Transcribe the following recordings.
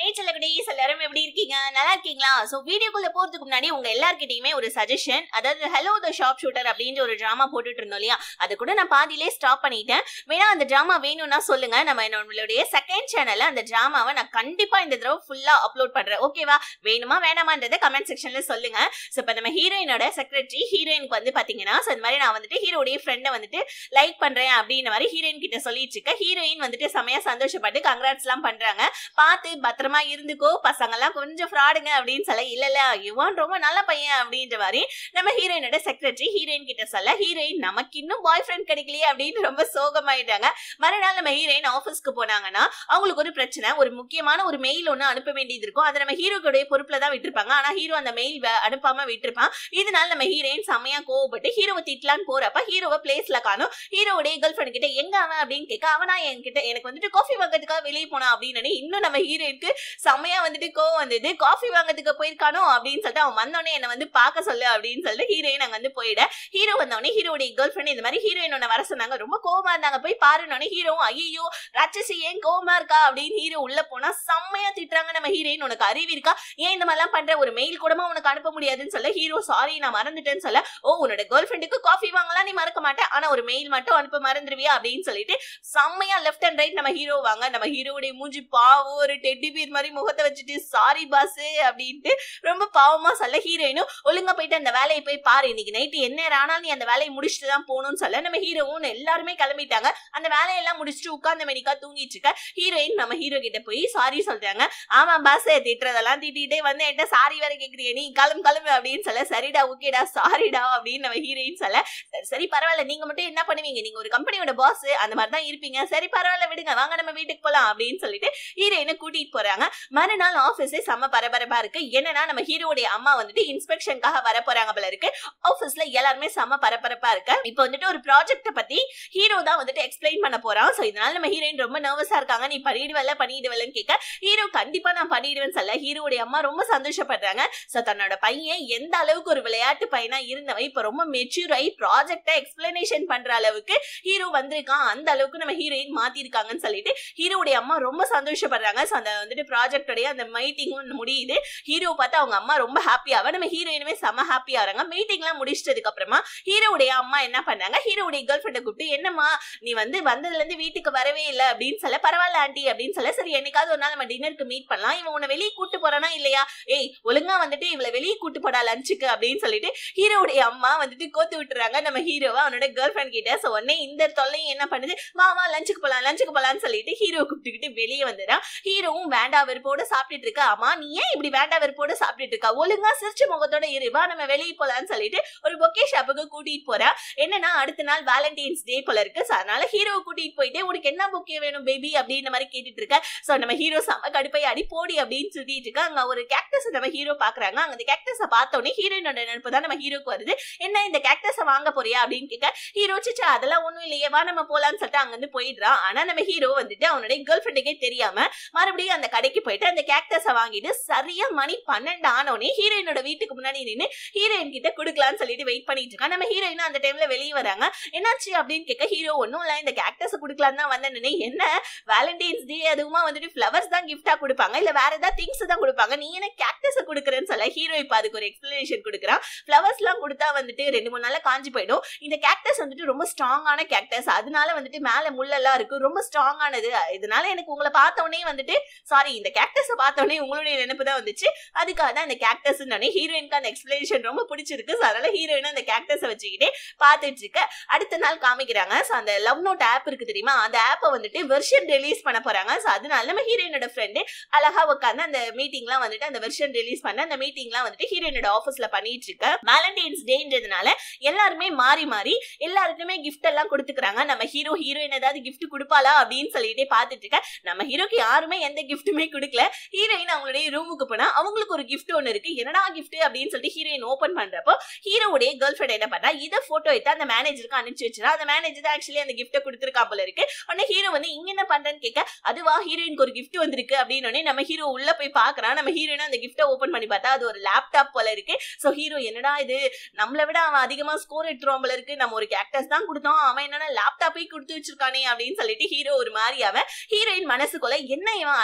ஏய் செல்லகுடீஸ் எல்லாரும் எப்படி இருக்கீங்க நல்லா இருக்கீங்களா சோ வீடியோக்குள்ள போறதுக்கு முன்னாடி உங்க எல்லார்கிட்டயுமே ஒரு சஜஷன் அதாவது ஹலோ த ஷாப் ஷூட்டர் அப்படின்ற ஒரு டிராமா போட்டுட்டு இருந்தோம் இல்லையா அது கூட நான் பாதியிலே ஸ்டாப் பண்ணிட்டேன் வேணா அந்த டிராமா வேணும்னா சொல்லுங்க நம்ம நம்மளுடைய செகண்ட் சேனல்ல அந்த டிராமாவை நான் கண்டிப்பா இந்த தடவை ஃபுல்லா அப்லோட் பண்றேன் ஓகேவா வேணுமா வேணாமான்றதை கமெண்ட் செக்ஷன்ல சொல்லுங்க சோ இப்ப நம்ம ஹீரோயினோட செக்ரட்டரி ஹீரோயினுக்கு வந்து பாத்தீங்கன்னா so இந்த மாதிரி நான் வந்துட்டு ஹீரோடைய ஃப்ரெண்டை வந்துட்டு லைக் பண்றேன் அப்படின்ற மாதிரி ஹீரோயின் கிட்ட சொல்லிட்டு இருக்க ஹீரோயின் வந்துட்டு செமையா சந்தோஷப்பட்டு கங்க்ராட்ஸ் எல்லாம் பண்றாங்க பார்த்து பத்திரமா இருந்துக்கோ பசங்க எல்லாம் கொஞ்சம் ஃப்ராடுங்க அப்படின்னு சொல்ல இல்ல இல்ல இவன் ரொம்ப நல்ல பையன் அப்படின்ற மாதிரி நம்ம ஹீரோயினோட செக்ரட்டரி ஹீரோயின் கிட்ட சொல்ல ஹீரோயின் நமக்கு இன்னும் பாய் ஃப்ரெண்ட் கிடைக்கலையே அப்படின்னு ரொம்ப சோகமாயிட்டாங்க மறுநாள் நம்ம ஹீரோயின் ஆஃபீஸ்க்கு போனாங்கன்னா அவங்களுக்கு ஒரு பிரச்சனை ஒரு முக்கியமான ஒரு மெயில் ஒன்று அனுப்ப வேண்டியது இருக்கும் அதை நம்ம ஹீரோக்குடைய பொறுப்புல தான் விட்டுருப்பாங்க ஆனா ஹீரோ அந்த மெயில் அனுப்பாம விட்டுருப்பான் இதனால நம்ம ஹீரோயின் செமையா கோவப்பட்டு ஹீரோவை திட்டலான்னு போறப்ப ஹீரோவை பிளேஸ்ல காணும் ஹீரோவுடைய கேர்ள் ஃப்ரெண்ட் கிட்ட எங்க அவன் அப்படின்னு கேட்க அவனா என்கிட்ட எனக்கு வந்துட்டு காஃபி வாங்கறதுக்காக வெளியே போனா அப்படின்னு இன்னும் நம்ம ஹீரோயினுக்கு செமையா வந்துட்டு கோவம் வந்தது காஃபி வாங்கறதுக்கு போயிருக்கானோ அப்படின்னு சொல்லிட்டு அவன் வந்தோடனே என்ன வந்து பார்க்க சொல்லு அப்படின்னு சொல்லிட்டு ஹீரோயின் அங்க வந்து போயிட ஹீரோ வந்தோடனே ஹீரோடைய கேர்ள் ஃப்ரெண்ட் இந்த மாதிரி ஹீரோயின் ஒன்று வர சொன்னாங்க ரொம்ப கோவமா இருந்தாங்க போய் பாருனோடனே ஹீரோவும் ஐயோ ராட்சசி ஏன் கோவமா இருக்கா அப்படின்னு ஹீரோ உள்ள போனா செம்மையா திட்டுறாங்க நம்ம ஹீரோயின் உனக்கு அறிவு இருக்கா ஏன் இந்த மாதிரிலாம் பண்ற ஒரு மெயில் கூடமா உனக்கு அனுப்ப முடியாதுன்னு சொல்ல ஹீரோ சாரி நான் மறந்துட்டேன்னு சொல்ல ஓ உன்னோட கேர்ள் ஃப்ரெண்டுக்கு காஃபி வாங்கலாம் நீ மறக்க மாட்டேன் ஆனா ஒரு மெயில் மட்டும் அனுப்ப மறந்துருவியா அப்படின்னு சொல்லிட்டு செம்மையா லெஃப்ட் அண்ட் ரைட் நம்ம ஹீரோ வாங்க நம்ம ஹீரோடைய மூஞ்சி பாவம் ஒரு டெட்டி பீர் மாதிரி முகத்தை வச்சுட்டு சாரி பாஸ் அப்படின்ட்டு ரொம்ப பாவமா சொல்ல ஹீரோயினும் ஒழுங்கா போயிட்டு அந்த வேலையை போய் பாரு இன்னைக்கு நைட்டு என்ன ஆனாலும் நீ அந்த வேலையை முடிச்சுட்டு தான் போகணும்னு சொல்ல நம்ம ஹீரோவும் எல்லாருமே கிளம்பிட்டாங்க அந்த வேலையெல்லாம் முடிச்சுட்டு உட்கார்ந்த மெனிக்கா தூங்கிட்டு இருக்க ஹீரோயின் நம்ம ஹீரோ கிட்ட போய் சாரி சொல்றாங்க ஆமா பாஸ் திட்டுறதெல்லாம் திட்டிட்டே வந்து என்கிட்ட சாரி வேற கேக்குறிய நீ கிளம்பு கிளம்பு அப்படின்னு சொல்ல சரிடா ஓகேடா சாரிடா அப்படின்னு நம்ம ஹீரோயின் சொல்ல சரி சரி பரவாயில்ல நீங்க மட்டும் என்ன பண்ணுவீங்க நீங்க ஒரு கம்பெனியோட பாஸ் அந்த மாதிரி தான் இருப்பீங்க சரி பரவாயில்ல விடுங்க வாங்க நம்ம வீட்டுக்கு போலாம் அப்படின்னு சொல்லிட்டு ஹீரோயினை கூட்டிட்டு போறாங்க மறுநாள் ஆபீஸே செம்ம பரபரப்பா இருக்கு என்னன்னா நம்ம ஹீரோடைய அம்மா வந்துட்டு இன்ஸ்பெக்ஷனுக்காக வர போறாங்க போல இருக்கு ஆபீஸ்ல எல்லாருமே செம்ம பரபரப்பா இருக்கு இப்போ வந்துட்டு ஒரு ப்ராஜெக்ட பத்தி ஹீரோ தான் வந்துட்டு எக்ஸ்பிளைன் பண்ண போறான் சோ இதனால நம்ம ஹீரோயின் ரொம்ப நர்வஸா இருக்காங்க நீ பண்ணிடுவல பண்ணிடுவலன்னு கேட்க ஹீரோ கண்டிப்பா நான் பண்ணிடுவேன்னு சொல்ல ஹீரோடைய அம்மா ரொம்ப சந்தோஷப்படுறாங்க சோ தன்னோட பையன் எந்த அளவுக்கு ஒரு விளையாட்டு பையனா இருந்தவன் இப்ப ரொம்ப மெச்சூர் ஆகி ப்ராஜெக்ட எக்ஸ்பிளனேஷன் பண்ற அளவுக்கு ஹீரோ வந்திருக்கான் அந்த அளவுக்கு நம்ம ஹீரோயின் மாத்திருக்காங்கன்னு சொல்லிட்டு ஹீரோடைய அம்மா ரொம்ப சந்தோஷப்படுறாங்க சோ அந்த வந்துட்டு ப்ராஜெக்டோடைய அந்த மீட்டிங்கும் முடியுது ஹீரோ பார்த்து அவங்க அம்மா ரொம்ப ஹாப்பியாவ நம்ம ஹீரோயினுமே செம்ம ஹாப்பியா வராங்க மீட்டிங்லாம் முடிச்சிட்டதுக்கு அப்புறமா ஹீரோடைய அம்மா என்ன பண்ணாங்க ஹீரோடைய கேர்ள் ஃப்ரெண்டை கூப்பிட்டு என்னம்மா நீ வந்து வந்ததுல இருந்து வீட்டுக்கு வரவே இல்லை அப்படின்னு சொல்ல பரவாயில்ல ஆண்டி அப்படின்னு சொல்ல சரி என்னைக்காவது ஒரு நாள் நம்ம டின்னருக்கு மீட் பண்ணலாம் இவன் உன்னை வெளியே கூட்டு போறானா இல்லையா ஏய் ஒழுங்கா வந்துட்டு இவளை வெளியே கூட்டு போடா லஞ்சுக்கு அப்படின்னு சொல்லிட்டு ஹீரோடைய அம்மா வந்துட்டு கோத்து விட்டுறாங்க நம்ம ஹீரோவை அவனோட கேர்ள் ஃப்ரெண்ட் கிட்ட சோ உடனே இந்த தொல்லையும் என்ன பண்ணுது வா வா லஞ்சுக்கு போலாம் லஞ்சுக்கு போலாம்னு சொல்லிட்டு ஹீரோ கூப்பிட்டுக்கிட்டு வெளியே வந்துடான் ஹீரோவும் வேண்டா வெறுப்போட சாப்பிட்டுட்டு இருக்கா ஆமா நீ ஏன் இப்படி வேண்டா வெறுப்போட சாப்பிட்டுட்டு இருக்கா ஒழுங்கா சிரிச்ச முகத்தோட இரு வா நம்ம வெளியே போலாம்னு சொல்லிட்டு ஒரு பொக்கே ஷாப்புக்கு கூட்டிட்டு போறா என்னன்னா அடுத்த நாள் வேலண்டைன்ஸ் டே போல இருக்கு சோ அதனால ஹீரோ கூட்டிட்டு போயிட்டு உனக்கு என்ன பொக்கே வேணும் பேபி அப்படின்ற மாதிரி கேட்டுட்டு இருக்க சோ நம்ம ஹீரோ செம்ம கடுப்பை அடி போடி அப்படின்னு சுத்திட்டு இருக்க அங்க ஒரு கேக்டஸ் நம்ம ஹீரோ பாக்குறாங்க அங்க அந்த கேக்டஸ பார்த்த உடனே ஹீரோயினோட நினைப்பு தான் நம்ம ஹீரோக்கு வருது என்ன இந்த கேக்டஸ வாங்க போறியா அப்படின்னு கேட்க ஹீரோ சிச்சா அதெல்லாம் ஒண்ணும் இல்லையே வா நம்ம போலாம்னு சொல்லிட்டு அங்க இருந்து போயிடுறான் ஆனா நம்ம ஹீரோ வந்துட்டு அவனுடைய கேர்ள் ஃப்ரெண்டுக்கே தெரியாம மறுபடியும் அந்த கடைக்கு போயிட்டு அந்த கேக்டஸ வாங்கிட்டு சரியா மணி பன்னெண்டு ஆனோடனே ஹீரோயினோட வீட்டுக்கு முன்னாடி நின்று ஹீரோயின் கிட்ட கொடுக்கலாம்னு சொல்லிட்டு வெயிட் பண்ணிட்டு இருக்கான் நம்ம ஹீரோயின் அந்த டைம்ல வெளியே வராங்க என்னாச்சு அப்படின்னு கேட்க ஹீரோ ஒன்றும் இல்லை இந்த கேக்டஸ் கொடுக்கலாம் தான் வந்தேன் என்ன வேலண்டைன்ஸ் டே அதுவுமா வந்துட்டு ஃப்ளவர்ஸ் தான் கிஃப்டா கொடுப்பாங்க இல்ல வேற ஏதாவது திங்ஸ் தான் கொடுப்பாங்க நீ என்ன கேக்டஸ் கொடுக்குறேன்னு சொல்ல ஹீரோ இப்ப அதுக்கு ஒரு எக்ஸ்பிளனேஷன் கொடுக்குறான் ஃப்ளவர்ஸ் எல்லாம் கொடுத்தா வந்துட்டு ரெண்டு மூணு நாள்ல காஞ்சி போயிடும் இந்த கேக்டஸ் வந்துட்டு ரொம்ப ஸ்ட்ராங்கான கேக்டஸ் அதனால வந்துட்டு மேல முள்ளெல்லாம் இருக்கு ரொம்ப ஸ்ட்ராங்கானது இதனால எனக்கு உங்களை பார்த்த உடனே வந்துட்டு சாரி இந்த கேக்டஸ பார்த்த உடனே உங்களுடைய நினைப்பு தான் வந்துச்சு அதுக்காக தான் இந்த கேக்டஸ் ஹீரோயினுக்கு அந்த எக்ஸ்பிளனேஷன் ரொம்ப பிடிச்சிருக்கு So அதனால ஹீரோயின் அந்த கேக்டஸை வச்சுக்கிட்டே பார்த்துட்டு இருக்க அடுத்த நாள் காமிக்கிறாங்க ஸோ அந்த லவ் நோட் ஆப் இருக்கு தெரியுமா அந்த ஆப்பை வந்துட்டு வெர்ஷன் ரிலீஸ் பண்ண போறாங்க ஸோ அதனால நம்ம ஹீரோயினோட ஃப்ரெண்டு அழகா உட்காந்து அந்த மீட்டிங்லாம் வந்துட்டு அந்த வெர்ஷன் ரிலீஸ் பண்ண அந்த மீட்டிங்லாம் வந்துட்டு ஹீரோயினோட ஆஃபீஸ்ல பண்ணிட்டு இருக்க வேலண்டைன்ஸ் டேன்றதுனால எல்லாருமே மாறி மாறி எல்லாருக்குமே கிஃப்ட் எல்லாம் கொடுத்துக்கிறாங்க நம்ம ஹீரோ ஹீரோயின் ஏதாவது கிஃப்ட் கொடுப்பாளா அப்படின்னு சொல்லிட்டு பார்த்துட்டு இருக்க நம்ம ஹீரோக்கு யாருமே எந்த கிஃப்ட்டுமே கொடுக்கல ஹீரோயின் அவங்களுடைய ரூமுக்கு போனா அவங்களுக்கு ஒரு கிஃப்ட் ஒன்று இருக்கு என்னடா கிஃப்ட் அப்படின்னு சொல்லிட்டு ஹீரோயின் ஓபன் பண்றப்போ ஹீரோவுடைய கேர்ள் ஃப்ரெண்ட் என்ன பண்ணா இதை போட்டோ எடுத்து அந்த மேனேஜருக்கு அனுப்பிச்சு வச்சிரா அந்த மேனேஜர் தான் ஆக்சுவலி அந்த கிஃப்ட்டை கொடுத்துருக்கா போல இருக்கு உடனே ஹீரோ வந்து இங்க என்ன பண்றேன்னு கேட்க அதுவா ஹீரோயினுக்கு ஒரு கிஃப்ட் வந்திருக்கு அப்படின்னு உடனே நம்ம ஹீரோ உள்ள போய் பாக்குறான் நம்ம ஹீரோயின் அந்த கிஃப்ட்டை ஓபன் பண்ணி பார்த்தா அது ஒரு லேப்டாப் போல இருக்கு சோ ஹீரோ என்னடா இது நம்மளை விட அவன் அதிகமா ஸ்கோர் எடுத்துருவான் போல இருக்கு நம்ம ஒரு கேக்டஸ் தான் கொடுத்தோம் அவன் என்னன்னா லேப்டாப்பே கொடுத்து வச்சிருக்கானே அப்படின்னு சொல்லிட்டு ஹீரோ ஒரு மாதிரி அவன் ஹீரோயின் மனசுக்குள்ள என்ன இவன் அன்ரொமான்டிக்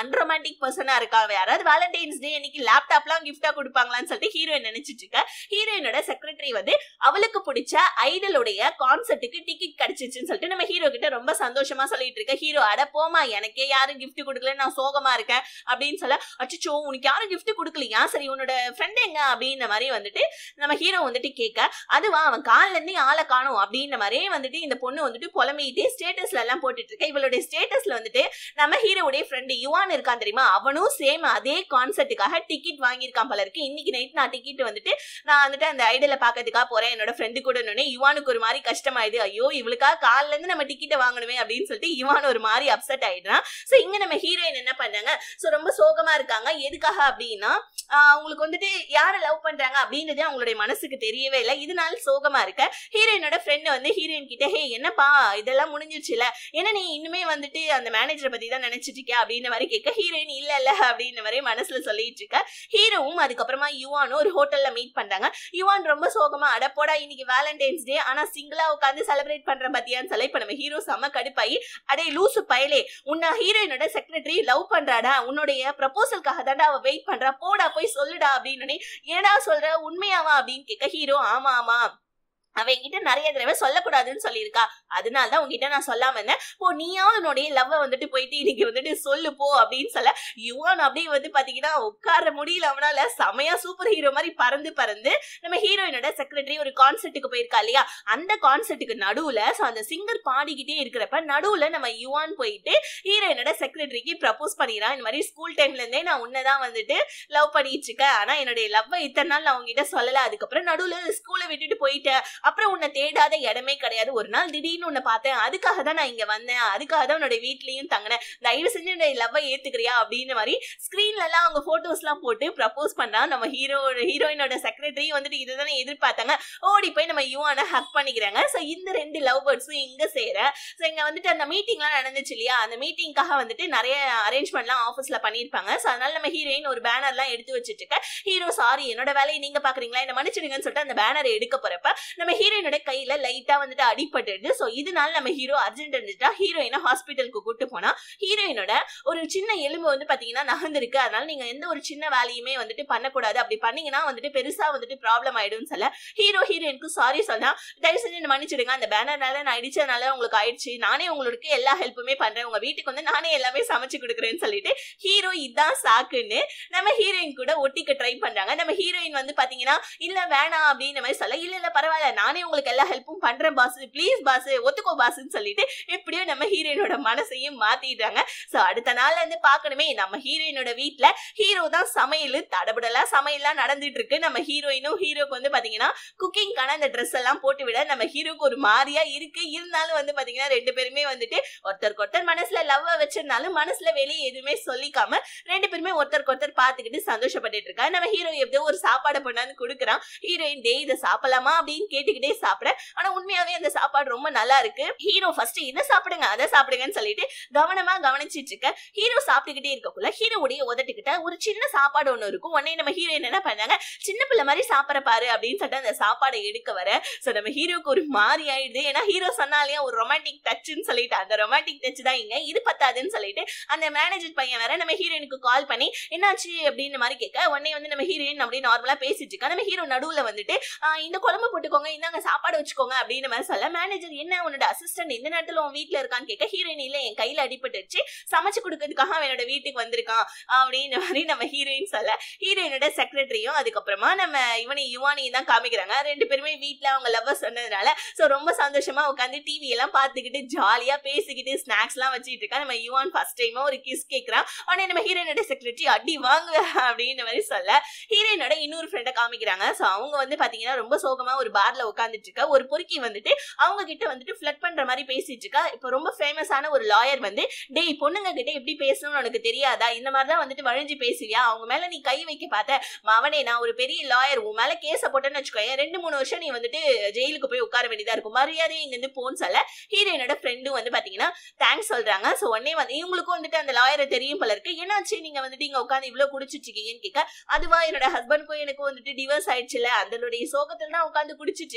ரொமான்டிக் பர்சனா இருக்கா யாராவது வேலண்டைன்ஸ் டே அன்னைக்கு லேப்டாப்லாம் கிஃப்டா கொடுப்பாங்களான்னு சொல்லிட்டு ஹீரோயின் நினைச்சிட்டு இருக்க ஹீரோயினோட செக்ரட்டரி வந்து அவளுக்கு பிடிச்ச ஐடலுடைய கான்சர்ட்டுக்கு டிக்கெட் கிடைச்சிச்சுன்னு சொல்லிட்டு நம்ம ஹீரோ கிட்ட ரொம்ப சந்தோஷமா சொல்லிட்டு இருக்க ஹீரோ அட போமா எனக்கே யாரும் gift கொடுக்கல நான் சோகமா இருக்கேன் அப்படின்னு சொல்ல அச்சோ உனக்கு யாரும் gift கொடுக்கலையா சரி உன்னோட ஃப்ரெண்ட் எங்க அப்படின்ற மாதிரி வந்துட்டு நம்ம ஹீரோ வந்துட்டு கேட்க அதுவா அவன் கால்ல இருந்து ஆளை காணும் அப்படின்ற மாதிரியே வந்துட்டு இந்த பொண்ணு வந்துட்டு புலம்பிட்டு ஸ்டேட்டஸ்ல எல்லாம் போட்டுட்டு இருக்க இவளுடைய ஸ்டேட்டஸ்ல வந்துட்டு நம்ம ஹீரோவுடைய ஃப்ரெண்டு யுவான் இருக்கான் தெரியுமா அவனும் சேம் அதே கான்சர்ட்டுக்காக டிக்கெட் வாங்கியிருக்கான் போல இருக்கு இன்னைக்கு நைட் நான் டிக்கெட் வந்துட்டு நான் வந்துட்டு அந்த ஐடல பாக்கிறதுக்காக போறேன் என்னோட ஃப்ரெண்டு கூட நின்னு யுவானுக்கு ஒரு மாதிரி கஷ்டமாயிடுது ஐயோ இவளுக்காக கால்ல இருந்து நம்ம டிக்கெட்டை வாங்கணுமே அப்படின்னு சொல்லிட்டு யுவான் ஒரு மாதிரி அப்செட் ஆயிடுறான் சோ இங்க நம்ம ஹீரோயின் என்ன பண்றாங்க சோ ரொம்ப சோகமா இருக்காங்க எதுக்காக அப்படின்னா ஆஹ் அவங்களுக்கு வந்துட்டு யாரை லவ் பண்றாங்க அப்படின்றதே அவங்களுடைய மனசுக்கு தெரியவே இல்லை இதனால சோகமா இருக்க ஹீரோயினோட ஃப்ரெண்ட் வந்து ஹீரோயின் கிட்ட ஹே என்னப்பா இதெல்லாம் முடிஞ்சிருச்சுல என்ன நீ இன்னுமே வந்துட்டு அந்த மேனேஜரை பத்தி தான் நினைச்சிட்டு இருக்க அப்படின்ற மாதிரி கேட்க ஹீரோயின் இல்ல இல்ல அப்படின்ற மாதிரி மனசுல சொல்லிட்டு இருக்க ஹீரோவும் அதுக்கப்புறமா யுவானும் ஒரு ஹோட்டல்ல மீட் பண்றாங்க யுவான் ரொம்ப சோகமா அடப்போடா இன்னைக்கு வேலண்டைன்ஸ் டே ஆனா சிங்கிளா உட்காந்து செலிப்ரேட் பண்ற பத்தியான்னு சொல்ல இப்ப நம்ம ஹீரோ செம்ம கடுப்பாயி அடே லூசு பயலே உன்னை ஹீரோயினோட செக்ரட்டரி லவ் பண்றாடா உன்னுடைய ப்ரப்போசலுக்காக தாண்டா அவ வெயிட் பண்றா போடா போய் சொல்லுடா அப்படின்னு ஏடா சொல்ற உண்மையாவா அப்படின்னு கேட்க ஹீரோ ஆமா ஆமா அவ என்கிட்ட நிறைய தடவை சொல்லக்கூடாதுன்னு சொல்லியிருக்கா அதனால தான் உங்ககிட்ட நான் சொல்லாம இருந்தேன் போ நீயாவது உன்னுடைய லவ் வந்துட்டு போயிட்டு இன்னைக்கு வந்துட்டு சொல்லு போ அப்படின்னு சொல்ல யுவான் அப்படியே வந்து பாத்தீங்கன்னா உட்கார முடியல அவனால செமையா சூப்பர் ஹீரோ மாதிரி பறந்து பறந்து நம்ம ஹீரோயினோட செக்ரட்டரி ஒரு கான்சர்ட்டுக்கு போயிருக்கா இல்லையா அந்த கான்சர்ட்டுக்கு நடுவுல so அந்த சிங்கர் பாடிக்கிட்டே இருக்கிறப்ப நடுவுல நம்ம யுவான் போயிட்டு ஹீரோயினோட செக்ரட்டரிக்கு ப்ரப்போஸ் பண்ணிடுறான் இந்த மாதிரி ஸ்கூல் டைம்ல இருந்தே நான் உன்னதான் வந்துட்டு லவ் பண்ணிட்டு இருக்கேன் ஆனா என்னுடைய லவ்வை இத்தனை நாள் நான் உங்ககிட்ட சொல்லல அதுக்கப்புறம் நடுவுல ஸ்கூலை விட்டுட்டு போயிட்டேன் அப்புறம் உன்னை தேடாத இடமே கிடையாது ஒரு நாள் திடீர்னு உன்னை பார்த்தேன் அதுக்காக தான் நான் இங்க வந்தேன் அதுக்காக தான் உன்னோட வீட்லயும் தங்கினேன் தயவு செஞ்சு என்னுடைய லவ்வை ஏத்துக்கிறியா அப்படின்ற மாதிரி ஸ்கிரீன்ல எல்லாம் அவங்க போட்டோஸ் எல்லாம் போட்டு ப்ரப்போஸ் பண்ணா நம்ம ஹீரோ ஹீரோயினோட செக்ரட்டரி வந்துட்டு இதுதானே எதிர்பார்த்தாங்க ஓடி போய் நம்ம யுவான ஹக் பண்ணிக்கிறாங்க சோ இந்த ரெண்டு லவ் பேர்ட்ஸும் இங்க சேர சோ இங்க வந்துட்டு அந்த மீட்டிங்லாம் நடந்துச்சு இல்லையா அந்த மீட்டிங்காக வந்துட்டு நிறைய அரேஞ்ச்மெண்ட்லாம் ஆஃபீஸ்ல பண்ணிருப்பாங்க சோ அதனால நம்ம ஹீரோயின் ஒரு பேனர்லாம் எடுத்து வச்சுட்டு இருக்க ஹீரோ சாரி என்னோட வேலையை நீங்க பாக்குறீங்களா என்ன மன்னிச்சிடுங்கன்னு சொல்லிட்டு அந்த பேனரை எடுக்க போறப்ப நம்ம ஹீரோயினோட கையில லைட்டா வந்துட்டு அடிபட்டுடுது சோ இதனால நம்ம ஹீரோ அர்ஜென்ட் இருந்துட்டா ஹீரோயினை ஹாஸ்பிட்டலுக்கு கூட்டு போனா ஹீரோயினோட ஒரு சின்ன எலும்பு வந்து பாத்தீங்கன்னா நகர்ந்திருக்கு அதனால நீங்க எந்த ஒரு சின்ன வேலையுமே வந்துட்டு பண்ணக்கூடாது அப்படி பண்ணீங்கன்னா வந்துட்டு பெருசா வந்துட்டு ப்ராப்ளம் ஆயிடும்னு சொல்ல ஹீரோ ஹீரோயினுக்கு சாரி சொன்னா தயவு செஞ்சு என்ன மன்னிச்சிடுங்க அந்த பேனர்னால நான் அடிச்சதுனால உங்களுக்கு ஆயிடுச்சு நானே உங்களுக்கு எல்லா ஹெல்ப்புமே பண்றேன் உங்க வீட்டுக்கு வந்து நானே எல்லாமே சமைச்சு கொடுக்குறேன்னு சொல்லிட்டு ஹீரோ இதான் சாக்குன்னு நம்ம ஹீரோயின் கூட ஒட்டிக்க ட்ரை பண்றாங்க நம்ம ஹீரோயின் வந்து பாத்தீங்கன்னா இல்ல வேணாம் அப்படின்ற மாதிரி சொல்ல இல்ல இல்ல பரவாயில்ல நானே உங்களுக்கு எல்லா ஹெல்ப்பும் பண்றேன் பாஸ் ப்ளீஸ் பாஸ் ஒத்துக்கோ பாஸ்ன்னு சொல்லிட்டு எப்படியோ நம்ம ஹீரோயினோட மனசையும் மாத்திடுறாங்க சோ அடுத்த நாள்ல இருந்து பார்க்கணுமே நம்ம ஹீரோயினோட வீட்ல ஹீரோ தான் சமையல் தடபடலா சமையல்லாம் நடந்துட்டு இருக்கு நம்ம ஹீரோயினும் ஹீரோக்கு வந்து பாத்தீங்கன்னா குக்கிங்கான அந்த ட்ரெஸ் எல்லாம் போட்டு விட நம்ம ஹீரோக்கு ஒரு மாதிரியா இருக்கு இருந்தாலும் வந்து பாத்தீங்கன்னா ரெண்டு பேருமே வந்துட்டு ஒருத்தருக்கு ஒருத்தர் மனசுல லவ் வச்சிருந்தாலும் மனசுல வெளியே எதுவுமே சொல்லிக்காம ரெண்டு பேருமே ஒருத்தருக்கு ஒருத்தர் பாத்துக்கிட்டு சந்தோஷப்பட்டுட்டு இருக்கா நம்ம ஹீரோ எப்படியோ ஒரு சாப்பாடு பண்ணாந்து கொடுக்குறான் ஹீரோயின் டே இதை சாப்பிடலாமா அப்படின்னு கேட்டுக்கிட்டே சாப்பிட ஆனா உண்மையாவே அந்த சாப்பாடு ரொம்ப நல்லா இருக்கு ஹீரோ ஃபர்ஸ்ட் இதை சாப்பிடுங்க அதை சாப்பிடுங்கன்னு சொல்லிட்டு கவனமா கவனிச்சிட்டு இருக்க ஹீரோ சாப்பிட்டுக்கிட்டே இருக்கக்குள்ள ஹீரோவுடைய உதட்டுக்கிட்ட ஒரு சின்ன சாப்பாடு ஒண்ணு இருக்கும் உடனே நம்ம ஹீரோயின் என்ன பண்ணாங்க சின்ன பிள்ளை மாதிரி சாப்பிட பாரு அப்படின்னு சொல்லிட்டு அந்த சாப்பாடை எடுக்க வர சோ நம்ம ஹீரோக்கு ஒரு மாதிரி ஆயிடுது ஏன்னா ஹீரோ சொன்னாலே ஒரு ரொமான்டிக் டச்னு சொல்லிட்டு அந்த ரொமான்டிக் டச் தான் இங்க இது பத்தாதுன்னு சொல்லிட்டு அந்த மேனேஜர் பையன் வேற நம்ம ஹீரோயினுக்கு கால் பண்ணி என்னாச்சு அப்படின்னு மாதிரி கேட்க உடனே வந்து நம்ம ஹீரோயின் அப்படி நார்மலா பேசிட்டு இருக்கா நம்ம ஹீரோ நடுவுல வந்துட்டு "ஆஹ் இந்த குழம்பு போட்டுக்கோங்க இந்தாங்க சாப்பாடு வச்சுக்கோங்க அப்படின்னு மாதிரி சொல்ல மேனேஜர் என்ன உன்னோட அசிஸ்டன்ட் இந்த நேரத்துல உன் வீட்ல இருக்கான்னு கேட்க ஹீரோயின் இல்ல என் கையில அடிபட்டுச்சு சமைச்சு கொடுக்கறதுக்காக அவன் என்னோட வீட்டுக்கு வந்திருக்கான் அப்படின்னு மாதிரி நம்ம ஹீரோயின் சொல்ல ஹீரோயினோட செக்ரட்டரியும் அதுக்கப்புறமா நம்ம இவனை யுவானியும் தான் காமிக்கிறாங்க ரெண்டு பேருமே வீட்ல அவங்க லவ்வர் சொன்னதுனால சோ ரொம்ப சந்தோஷமா உட்காந்து டிவி எல்லாம் பார்த்துக்கிட்டு ஜாலியா பேசிக்கிட்டு ஸ்நாக்ஸ் எல்லாம் வச்சுட்டு இருக்கா நம்ம யுவான் ஃபர்ஸ்ட் டைமா ஒரு கிஸ் கேக்குறான் உடனே நம்ம ஹீரோயினோட செக்ரட்டரி அடி வாங்க அப்படின்னு மாதிரி சொல்ல ஹீரோயினோட இன்னொரு ஃப்ரெண்டை காமிக்கிறாங்க சோ அவங்க வந்து பாத்தீங்கன்னா ரொம்ப சோகமா ஒரு பார்ல உட்காந்துட்டு இருக்கா ஒரு பொறுக்கி வந்துட்டு அவங்க கிட்ட வந்துட்டு ஃபிளட் பண்ற மாதிரி பேசிட்டு இருக்கா இப்போ ரொம்ப ஃபேமஸான ஒரு லாயர் வந்து டேய் பொண்ணுங்க கிட்ட எப்படி பேசணும்னு உனக்கு தெரியாதா இந்த மாதிரி தான் வந்துட்டு வழிஞ்சு பேசுவியா அவங்க மேல நீ கை வைக்க பார்த்த மவனே நான் ஒரு பெரிய லாயர் உன் மேல கேஸ போட்டேன்னு வச்சுக்கோயேன் ரெண்டு மூணு வருஷம் நீ வந்துட்டு ஜெயிலுக்கு போய் உட்கார வேண்டியதா இருக்கும் மரியாதையை இங்க இருந்து போன்னு சொல்ல ஹீரோயினோட ஃப்ரெண்டும் வந்து பாத்தீங்கன்னா தேங்க்ஸ் சொல்றாங்க சோ உடனே வந்து இவங்களுக்கும் வந்துட்டு அந்த லாயரை தெரியும் போல இருக்கு என்னாச்சு நீங்க வந்துட்டு இங்க உட்காந்து இவ்வளவு குடிச்சிட்டு இருக்கீங்கன்னு கேட்க அதுவா என்னோட ஹஸ்பண்ட்க்கும் எனக்கும் வந்துட்டு டிவோர்ஸ் ஆயிடுச்சுல அதனுடைய சோகத்துல தான் உட்காந்து குடிச்சிட்டு இருக்கேன்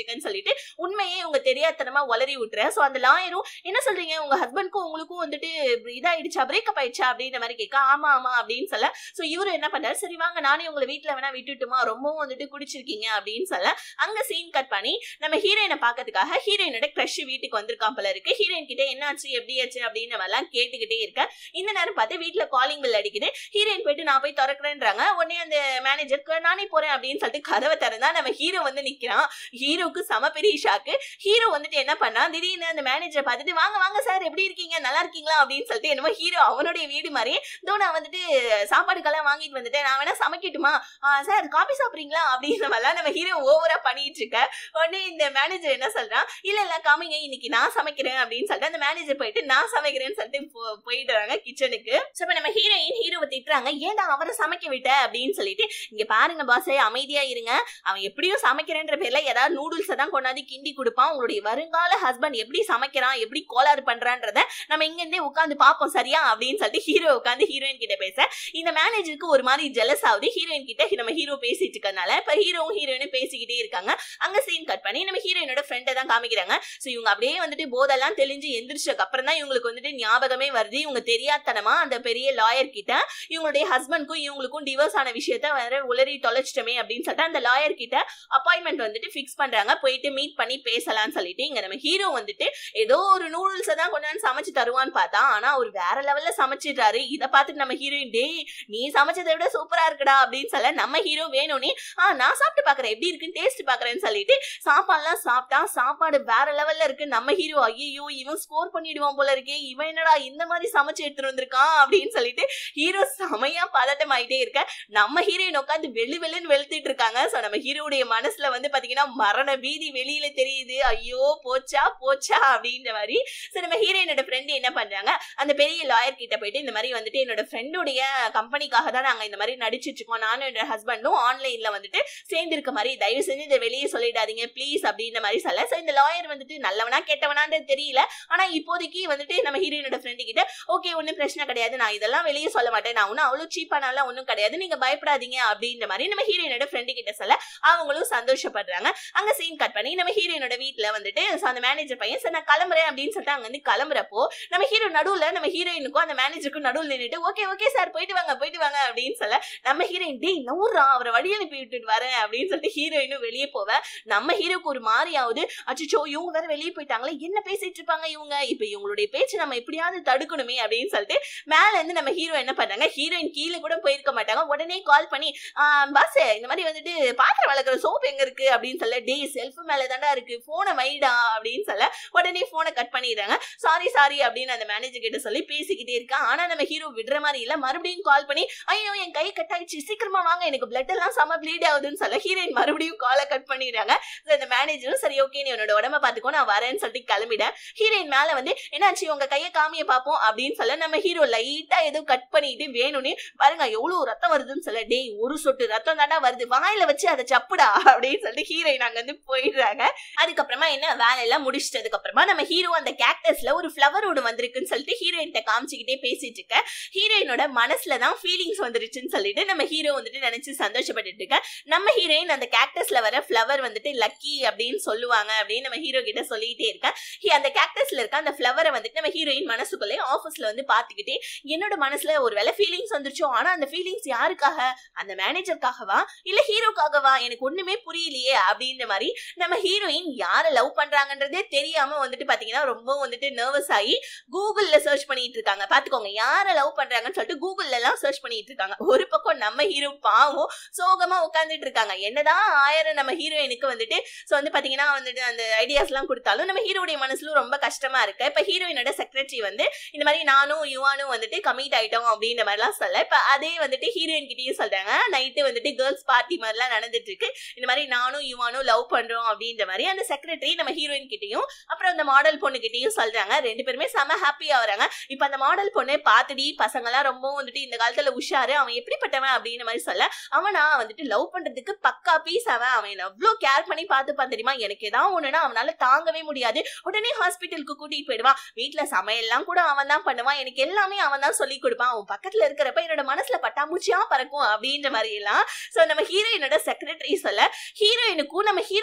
வச்சுக்கன்னு சொல்லிட்டு உண்மையே இவங்க தெரியாதனமா உளறி விட்டுற சோ அந்த லாயரும் என்ன சொல்றீங்க உங்க ஹஸ்பண்ட்க்கும் உங்களுக்கும் வந்துட்டு இதாயிடுச்சா பிரேக்கப் ஆயிடுச்சா அப்படின்ற மாதிரி கேட்க ஆமா ஆமா அப்படின்னு சொல்ல சோ இவரு என்ன பண்றாரு சரி வாங்க நானே உங்களை வீட்டுல வேணா விட்டுட்டுமா ரொம்பவும் வந்துட்டு குடிச்சிருக்கீங்க அப்படின்னு சொல்ல அங்க சீன் கட் பண்ணி நம்ம ஹீரோயினை பாக்கிறதுக்காக ஹீரோயினோட க்ரஷ் வீட்டுக்கு வந்திருக்கான் போல இருக்கு ஹீரோயின் கிட்ட என்னாச்சு எப்படி ஆச்சு அப்படின்னு எல்லாம் கேட்டுக்கிட்டே இருக்க இந்த நேரம் பார்த்து வீட்டுல காலிங் பில் அடிக்குது ஹீரோயின் போயிட்டு நான் போய் திறக்கிறேன்றாங்க உடனே அந்த மேனேஜருக்கு நானே போறேன் அப்படின்னு சொல்லிட்டு கதவை திறந்தா நம்ம ஹீரோ வந்து நிக்கிறான் ஹீரோக்கு சம பெரிய ஷாக்கு ஹீரோ வந்துட்டு என்ன பண்ணா திடீர்னு அந்த மேனேஜரை பார்த்துட்டு வாங்க வாங்க சார் எப்படி இருக்கீங்க நல்லா இருக்கீங்களா அப்படின்னு சொல்லிட்டு என்னமோ ஹீரோ அவனுடைய வீடு மாதிரி இதோ நான் வந்துட்டு சாப்பாடுக்கெல்லாம் வாங்கிட்டு வந்துட்டேன் நான் வேணா சமைக்கட்டுமா சார் காபி சாப்பிடுறீங்களா அப்படின்ற மாதிரிலாம் நம்ம ஹீரோ ஓவரா பண்ணிட்டு இருக்க உடனே இந்த மேனேஜர் என்ன சொல்றான் இல்ல இல்ல காமிங்க இன்னைக்கு நான் சமைக்கிறேன் அப்படின்னு சொல்லிட்டு அந்த மேனேஜர் போயிட்டு நான் சமைக்கிறேன்னு சொல்லிட்டு போ- போயிட்டு வராங்க கிச்சனுக்கு சோ இப்ப நம்ம ஹீரோயின் ஹீரோவை திட்டுறாங்க ஏன்டா அவரை சமைக்க விட்ட அப்படின்னு சொல்லிட்டு இங்க பாருங்க பாஸ் அமைதியா இருங்க அவன் எப்படியும் சமைக்கிறேன்ற பேர்ல ஏதாவது நூடுல்ஸ் தான் கொண்டாந்து கிண்டி கொடுப்பான் உங்களுடைய வருங்கால ஹஸ்பண்ட் எப்படி சமைக்கிறான் எப்படி கோளாறு பண்றான்றத நம்ம இங்க இருந்தே உட்காந்து பாப்போம் சரியா அப்படின்னு சொல்லிட்டு ஹீரோ உட்காந்து ஹீரோயின் கிட்ட பேச இந்த மேனேஜருக்கு ஒரு மாதிரி ஜெலஸ் ஆகுது ஹீரோயின் கிட்ட நம்ம ஹீரோ பேசிட்டு இருக்கறனால இப்ப ஹீரோவும் ஹீரோயினும் பேசிக்கிட்டே இருக்காங்க அங்க சீன் கட் பண்ணி நம்ம ஹீரோயினோட ஃப்ரெண்டை தான் காமிக்கிறாங்க சோ இவங்க அப்படியே வந்துட்டு போதெல்லாம் தெளிஞ்சு எந்திரிச்சதுக்கு அப்புறம் தான் இவங்களுக்கு வந்துட்டு ஞாபகமே வருது இவங்க தெரியாதனமா அந்த பெரிய லாயர் கிட்ட இவங்களுடைய ஹஸ்பண்ட்க்கும் இவங்களுக்கும் டிவோர்ஸ் ஆன விஷயத்த வேற உளறி தொலைச்சிட்டோமே அப்படின்னு சொல்லிட்டு அந்த லாயர் கிட்ட அப்பாயின்மெண்ட் வந்துட்டு ஃபிக்ஸ் பண்றாங்க போயிட்டு மீட் பண்ணி பேசலாம்னு சொல்லிட்டு இங்க நம்ம ஹீரோ வந்துட்டு ஏதோ ஒரு நூடுல்ஸ் தான் கொண்டாந்து சமைச்சு தருவான்னு பார்த்தா ஆனா அவர் வேற லெவல்ல சமைச்சிட்டாரு இத பார்த்துட்டு நம்ம ஹீரோயின் டேய் நீ சமைச்சதை விட சூப்பரா இருக்குடா அப்படின்னு சொல்ல நம்ம ஹீரோ வேணும்னே ஆ நான் சாப்பிட்டு பாக்குறேன் எப்படி இருக்குன்னு டேஸ்ட் பாக்குறேன்னு சொல்லிட்டு சாப்பாடுலாம் சாப்பிட்டா சாப்பாடு வேற லெவல்ல இருக்கு நம்ம ஹீரோ ஐயோ இவன் ஸ்கோர் பண்ணிடுவான் போல இருக்கே இவன் என்னடா இந்த மாதிரி சமைச்சு எடுத்துட்டு வந்திருக்கான் அப்படின்னு சொல்லிட்டு ஹீரோ செமையா பதட்டம் ஆயிட்டே இருக்க நம்ம ஹீரோயின் உட்காந்து வெளு வெளுன்னு வெளுத்துட்டு இருக்காங்க சோ நம்ம ஹீரோடைய மனசுல வந்து பாத்தீங்கன்னா மரண பீதி வெளியில தெரியுது ஐயோ போச்சா போச்சா அப்படின்ற மாதிரி சோ நம்ம ஹீரோயினோட ஃப்ரெண்டு என்ன பண்றாங்க அந்த பெரிய லாயர் கிட்ட போயிட்டு இந்த மாதிரி வந்துட்டு என்னோட ஃப்ரெண்டுடைய கம்பெனிக்காக தான் நாங்க இந்த மாதிரி நடிச்சிட்டு இருக்கோம் நானும் என்னோட ஹஸ்பண்டும் ஆன்லைன்ல வந்துட்டு சேர்ந்து இருக்க மாதிரி தயவு செஞ்சு இதை வெளியே சொல்லிடாதீங்க ப்ளீஸ் அப்படின்ற மாதிரி சொல்ல சோ இந்த லாயர் வந்துட்டு நல்லவனா கெட்டவனான்றது தெரியல ஆனா இப்போதைக்கு வந்துட்டு நம்ம ஹீரோயினோட ஃப்ரெண்டு கிட்ட ஓகே ஒன்றும் பிரச்சனை கிடையாது நான் இதெல்லாம் வெளியே சொல்ல மாட்டேன் நான் ஒன்றும் அவ்வளோ சீப்பானாலாம் ஒன்றும் கிடையாது நீங்க பயப்படாதீங்க அப்படின்ற மாதிரி நம்ம ஹீரோயினோட ஃப்ரெண்டு கிட்ட சொல்ல அவங்களும் சந்தோஷப்படுறாங்க அங்க சீன் கட் பண்ணி நம்ம ஹீரோயினோட வீட்ல வந்துட்டு so அந்த மேனேஜர் பையன் சரி நான் கிளம்புறேன் அப்படின்னு சொல்லிட்டு அங்க வந்து கிளம்புறப்போ நம்ம ஹீரோ நடுவுல நம்ம ஹீரோயினுக்கும் அந்த மேனேஜருக்கும் நடுவுல நின்னுட்டு ஓகே ஓகே சார் போயிட்டு வாங்க போயிட்டு வாங்க அப்படின்னு சொல்ல நம்ம ஹீரோயின் டேய் நூறா அவரை வழி அனுப்பி விட்டுட்டு வரேன் அப்படின்னு சொல்லிட்டு ஹீரோயினும் வெளியே போவ நம்ம ஹீரோக்கு ஒரு மாதிரி ஆகுது அச்சோ இவங்க வேற வெளியே போயிட்டாங்களே என்ன பேசிட்டு இருப்பாங்க இவங்க இப்ப இவங்களுடைய பேச்சு நம்ம எப்படியாவது தடுக்கணுமே அப்படின்னு சொல்லிட்டு மேல இருந்து நம்ம ஹீரோ என்ன பண்ணாங்க ஹீரோயின் கீழே கூட போயிருக்க மாட்டாங்க உடனே கால் பண்ணி பாஸ் இந்த மாதிரி வந்துட்டு பாத்திரம் வளர்க்குற சோப் எங்க இருக்கு அப்படின்னு சொல்ல டே செல்ஃப் மேல தாண்டா இருக்கு போனை வைடா அப்படின்னு சொல்ல உடனே போனை கட் பண்ணிடுறாங்க சாரி சாரி அப்படின்னு அந்த மேனேஜர் கிட்ட சொல்லி பேசிக்கிட்டே இருக்கான் ஆனா நம்ம ஹீரோ விடுற மாதிரி இல்ல மறுபடியும் கால் பண்ணி ஐயோ என் கை கட் ஆயிடுச்சு சீக்கிரமா வாங்க எனக்கு பிளட் எல்லாம் செம ப்ளீட் ஆகுதுன்னு சொல்ல ஹீரோயின் மறுபடியும் காலை கட் பண்ணிடுறாங்க So, இந்த மேனேஜரும் சரி ஓகே நீ உன்னோட உடம்ப பாத்துக்கோ நான் வரேன்னு சொல்லிட்டு கிளம்பிட ஹீரோயின் மேல வந்து என்னாச்சு உங்க கையை காமிய பாப்போம் அப்படின்னு சொல்ல நம்ம ஹீரோ லைட்டா ஏதோ கட் பண்ணிட்டு வேணும்னு பாருங்க எவ்வளவு ரத்தம் வருதுன்னு சொல்ல டேய் ஒரு சொட்டு ரத்தம் தாண்டா வருது வாயில வச்சு அதை சப்புடா அப்படின்னு சொல்லிட்டு ஹீரோயின் அங்க வந்து போயிடுறாங்க அதுக்கப்புறமா என்ன வேலையெல்லாம் முடிச்சிட்டதுக்கு அப்புறமா நம்ம ஹீரோ அந்த கேக்டஸ்ல ஒரு ஃபிளவர் ஒன்று வந்திருக்குன்னு சொல்லிட்டு ஹீரோயின்ட்ட காமிச்சுக்கிட்டே பேசிட்டு இருக்க ஹீரோயினோட மனசுல தான் ஃபீலிங்ஸ் வந்துருச்சுன்னு சொல்லிட்டு நம்ம ஹீரோ வந்துட்டு நினைச்சு சந்தோஷப்பட்டுட்டு இருக்க நம்ம ஹீரோயின் அந்த கேக்டஸ்ல வர ஃபிளவர் வந்துட்டு லக்கி அப்படின்னு சொல்லுவாங்க அப்படின்னு நம்ம ஹீரோ கிட்ட சொல்லிட்டே இருக்கேன் ஹி- அந்த கேக்டஸ்ல இருக்க அந்த ஃபிளவரை வந்துட்டு நம்ம ஹீரோயின் மனசுக்குள்ளே ஆஃபீஸ்ல வந்து பாத்துக்கிட்டே என்னோட மனசுல ஒரு வேலை ஃபீலிங்ஸ் வந்துருச்சோ ஆனா அந்த ஃபீலிங்ஸ் யாருக்காக அந்த மேனேஜருக்காகவா இல்ல ஹீரோக்காகவா எனக்கு ஒண்ணுமே புரியலையே அப்படின்ற மாதிரி நம்ம ஹீரோயின் யாரை லவ் பண்றாங்கன்றதே தெரியாம வந்துட்டு பாத்தீங்கன்னா ரொம்ப வந்துட்டு நர்வஸ் ஆகி கூகுள்ல சர்ச் பண்ணிட்டு இருக்காங்க பாத்துக்கோங்க யாரை லவ் பண்றாங்கன்னு சொல்லிட்டு கூகுள்ல எல்லாம் சர்ச் பண்ணிட்டு இருக்காங்க ஒரு பக்கம் நம்ம ஹீரோ பாவம் சோகமா உட்கார்ந்துட்டு இருக்காங்க என்னதான் ஆயிரம் நம்ம ஹீரோயினுக்கு வந்துட்டு சோ வந்து பாத்தீங்கன்னா வந்துட்டு அந்த ஐடியாஸ் எல்லாம் கொடுத்தாலும் நம்ம ஹீரோடைய மனசுல ரொம்ப கஷ்டமா இருக்கு இப்ப ஹீரோயினோட செக்ரட்டரி வந்து இந்த மாதிரி நானும் யுவானும் வந்துட்டு கமிட் ஆயிட்டோம் அப்படின்ற மாதிரிலாம் சொல்ல இப்ப அதே வந்துட்டு ஹீரோயின் கிட்டயும் சொல்றாங்க நைட்டு வந்துட்டு கேர்ள்ஸ் பார்ட்டி மாதிரிலாம் நடந்துட்டு இருக்கு இந்த மாதிரி நானும் யுவானும் லவ் பண்றோம் அப்படின்ற மாதிரி அந்த செக்ரட்டரி நம்ம ஹீரோயின் கிட்டயும் அப்புறம் அந்த மாடல் பொண்ணு கிட்டயும் சொல்றாங்க ரெண்டு பேருமே செம ஹாப்பியா வராங்க இப்ப அந்த மாடல் பொண்ணு பாத்துடி பசங்க எல்லாம் ரொம்ப வந்துட்டு இந்த காலத்துல உஷாரு அவன் எப்படிப்பட்டவன் அப்படின்ற மாதிரி சொல்ல அவனா வந்துட்டு லவ் பண்றதுக்கு பக்கா பீஸ் அவன் அவன் எவ்வளவு கேர் பண்ணி பாத்துப்பான் தெரியுமா எனக்கு ஏதாவது ஒண்ணுனா அவனால தாங்கவே முடியாது உடனே ஹாஸ்பிட்டலுக்கு கூட்டிட்டு போயிடுவான் வீட்டுல சமையல்லாம் கூட அவன் தான் பண்ணுவான் எனக்கு எல்லாமே அவன் தான் சொல்லி கொடுப்பான் அவன் பக்கத்துல இருக்கிறப்ப என்னோட மனசுல பட்டாம்பூச்சியா பறக்கும் அப்படின்ற மாதிரி எல்லாம் சோ நம்ம ஹீரோயினோட செக்ரட்டரி சொல்ல ஹீரோயினுக்கும் நம்ம ஹீரோ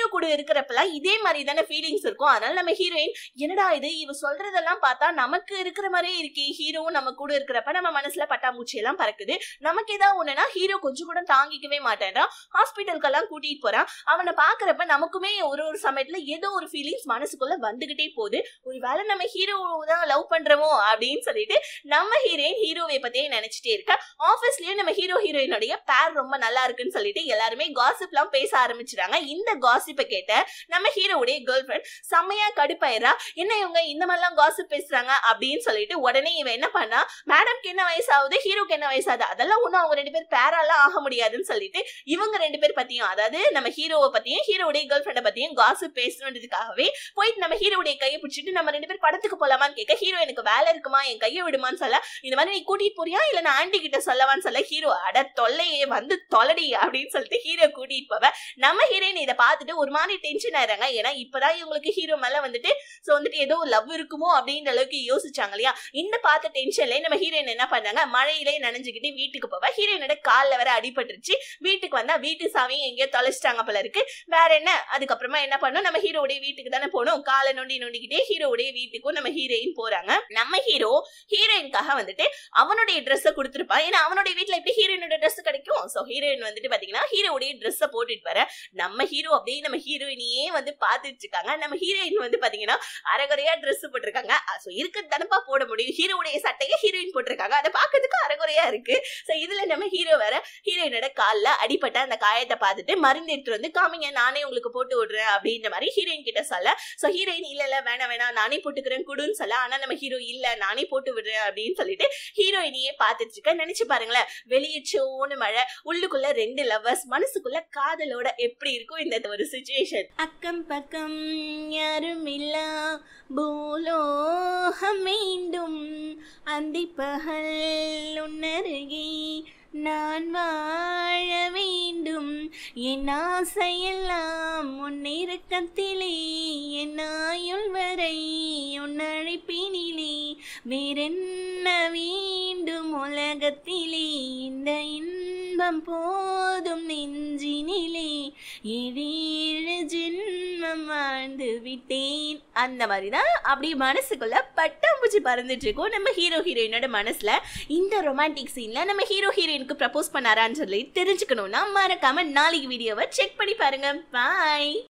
கூட இருக்கிறப்பலாம் இதே மாதிரி தானே ஃபீலிங்ஸ் இருக்கும் அதனால நம்ம ஹீரோயின் என்னடா இது இவ சொல்றதெல்லாம் பார்த்தா நமக்கு இருக்கிற மாதிரியே இருக்கே ஹீரோவும் நம்ம கூட இருக்கிறப்ப நம்ம மனசுல பட்டாம்பூச்சி எல்லாம் பறக்குது நமக்கு ஏதாவது ஒண்ணுனா ஹீரோ கொஞ்சம் கூட தாங்கிக்கவே மாட்டேன்டா ஹாஸ்பிட்டலுக்கெல்லாம் கூட்டிட்டு போறான் அவனை பாக்குறப்ப நமக்குமே ஒரு ஒரு சமயத்துல ஏதோ ஒரு ஃபீலிங்ஸ் மனசுக்குள்ள வந்துகிட்டே போகுது ஒருவேளை நம்ம ஹீரோ தான் லவ் பண்றோமோ அப்படின்னு சொல்லிட்டு நம்ம ஹீரோயின் ஹீரோவை பத்தியே நினைச்சிட்டே இருக்கா ஆபீஸ்லயும் நம்ம ஹீரோ ஹீரோயினுடைய பேர் ரொம்ப நல்லா இருக்குன்னு சொல்லிட்டு எல்லாருமே காசிப் எல்லாம் பேச ஆரம்பிச்சிட்டாங்க இந்த காசிப்பை கேட்ட நம்ம ஹீரோவுடைய கேர்ள் ஃபிரெண்ட் செம்மையா கடுப்பாயிரா என்ன இவங்க இந்த மாதிரிலாம் காசிப் பேசுறாங்க அப்படின்னு சொல்லிட்டு உடனே இவன் என்ன பண்ணா மேடம்க்கு என்ன வயசாகுது ஹீரோக்கு என்ன வயசாகுது அதெல்லாம் ஒண்ணும் அவங்க ரெண்டு பேர் பேராலாம் ஆக முடியாதுன்னு சொல்லிட்டு இவங்க ரெண்டு பேர் பத்தியும் அதாவது நம்ம ஹீரோவை பத்தியும் ஹீரோடைய கேர்ள் ஃபிரெண்டை பத்தியும் காசிப் பேசணுன்றதுக்காகவே போயிட்டு நம்ம ஹீரோடைய கையை பிடிச்சிட்டு நம்ம ரெண்டு பேர் படத்துக்கு போலாமான்னு கேட்க ஹீரோ எனக்கு வேலை இருக்குமா என் கையை விடுமான்னு சொல்ல இந்த மாதிரி நீ கூட்டிட்டு போறியா இல்ல நான் ஆண்டி கிட்ட சொல்லவான்னு சொல்ல ஹீரோ அட தொல்லையே வந்து தொலடி அப்படின்னு சொல்லிட்டு ஹீரோ கூட்டிட்டு போவ நம்ம ஹீரோயின் இதை பார்த்துட்டு ஒரு மாதிரி டென்ஷன் ஆயிடுறாங்க ஏன்னா இப்பதான் இவங்களுக்கு ஹீரோ மேல வந்துட்டு சோ வந்துட்டு ஏதோ லவ் இருக்குமோ அப்படின்ற அளவுக்கு யோசிச்சாங்க இல்லையா இந்த பார்த்த டென்ஷன்ல நம்ம ஹீரோயின் என்ன பண்ணாங்க மழையிலே நனைஞ்சுக்கிட்டு வீட்டுக்கு போவ ஹீரோயினோட கால்ல வேற அடிபட்டுருச்சு வீட்டுக்கு வந்தா வீட்டு சாவியும் எங்கேயோ தொலைச்சிட்டாங்க போல இருக்கு வேற என்ன அதுக்கப்புறமா என்ன பண்ணோம் நம்ம ஹீரோடைய வீட்டுக்கு தானே போனோம் காலை நொண்டி நொண்டிக்கிட்டே ஹீரோடைய வீட்டுக்கும் நம்ம ஹீரோயின் போறாங்க நம்ம ஹீரோ ஹீரோயின்காக வந்துட்டு அவனுடைய ட்ரெஸ்ஸை கொடுத்துருப்பான் ஏன்னா அவனுடைய வீட்ல எப்படி ஹீரோயினோட ட்ரெஸ் கிடைக்கும் சோ ஹீரோயின் வந்துட்டு பாத்தீங்கன்னா ஹீரோடைய ட்ரெஸ்ஸை போட்டுட்டு வர நம்ம ஹீரோ அப்படியே நம்ம ஹீரோயினையே வந்து பாத்துட்டு இருக்காங்க நம்ம ஹீரோயின் வந்து பாத்தீங்கன்னா அரைகுறையா ட்ரெஸ் போட்டிருக்காங்க சோ இருக்கிறது தானப்பா போட முடியும் ஹீரோவுடைய சட்டையை ஹீரோயின் போட்டிருக்காங்க அதை பார்க்கறதுக்கு அரைகுறையா இருக்கு சோ இதுல நம்ம ஹீரோ வேற ஹீரோயினோட கால்ல அடிபட்ட அந்த காயத்தை பார்த்துட்டு மருந்து எடுத்துட்டு வந்து காமிங்க நானே உங்களுக்கு போட்டு விடுறேன் அப்படின்ற மாதிரி ஹீரோயின் கிட்ட சொல்ல சோ ஹீரோயின் இல்ல இல்ல வேணாம் வேணாம் நானே போட்டுக்கிறேன் குடுன்னு சொல்ல ஆனா நம்ம ஹீரோ இல்ல நானே போட்டு விடுறேன் அப்படின்னு சொல்லிட்டு ஹீரோயினையே பார்த்துட்டு இருக்க நினைச்சு பாருங்களேன் வெளியே சோன்னு மழை உள்ளுக்குள்ள ரெண்டு லவ்வர்ஸ் மனசுக்குள்ள காதலோட எப்படி இருக்கும் இந்த ஒரு சுச்சுவேஷன் அக்கம் பக்கம் யாரும் இல்ல பூலோகம் மீண்டும் அந்தி பகல் உன்னருகே நான் வாழ வேண்டும் என் ஆசையெல்லாம் உன்னிருக்கத்திலே என் ஆயுள் வரை உன் அழைப்பினிலே வேறென்ன வேண்டும் உலகத்திலே இந்த இன்பம் போதும் நெஞ்சினிலே ஏழேழு ஜென்மம் வாழ்ந்து விட்டேன் அந்த மாதிரி தான் அப்படி மனசுக்குள்ள பட்டாம்பூச்சி பறந்துட்டு இருக்கோம் நம்ம ஹீரோ ஹீரோயினோட மனசுல இந்த ரொமான்டிக் சீன்ல நம்ம ஹீரோ ஹீரோயினுக்கு ப்ரப்போஸ் பண்ணாரான்னு சொல்லி தெரிஞ்சுக்கணும்னா மறக்காம நாளைக்கு வீடியோவை செக் பண்ணி பாருங்க பாய்